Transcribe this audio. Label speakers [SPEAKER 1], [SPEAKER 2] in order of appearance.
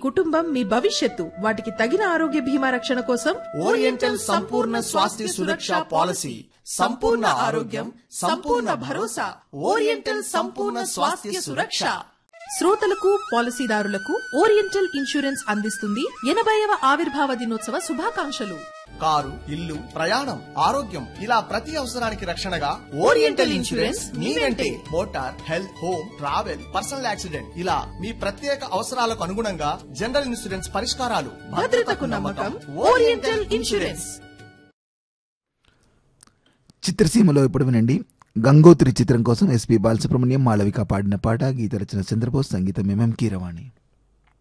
[SPEAKER 1] కుటుంబం మీ భవిష్యత్తు వాటికి తగిన ఆరోగ్య బీమా రక్షణ కోసం
[SPEAKER 2] ఓరియంటల్ సంపూర్ణ స్వాస్థ్య సురక్ష పాలసీ సంపూర్ణ ఆరోగ్యం సంపూర్ణ భరోసా ఓరియంటల్ సంపూర్ణ స్వాస్థ్య సురక్ష
[SPEAKER 1] శ్రోతలకు పాలసీదారులకు ఓరియంటల్ ఇన్సూరెన్స్ అందిస్తుంది ఎనభైవ ఆవిర్భావ దినోత్సవ శుభాకాంక్షలు
[SPEAKER 2] కారు ఇల్లు ప్రయాణం ఆరోగ్యం ఇలా ప్రతి అవసరానికి రక్షణగా ఓరియంటల్ ఇన్సూరెన్స్ మీ వెంటే motor health home travel personal accident ఇలా మీ ప్రత్యేక అవసరాలకు అనుగుణంగా జనరల్ ఇన్సూరెన్స్ పరిష్కారాలు
[SPEAKER 1] భద్రతకు నమ్మకం ఓరియంటల్ ఇన్సూరెన్స్
[SPEAKER 3] చిత్రసీమలో ఇప్పుడు వినండి గంగోత్రి చిత్రం కోసం ఎస్పి బాలసుబ్రహ్మణ్యం మాళవిక పాడిన పాట గీత రచన చంద్రబోస్ సంగీతం ఎంఎం కీరవాణి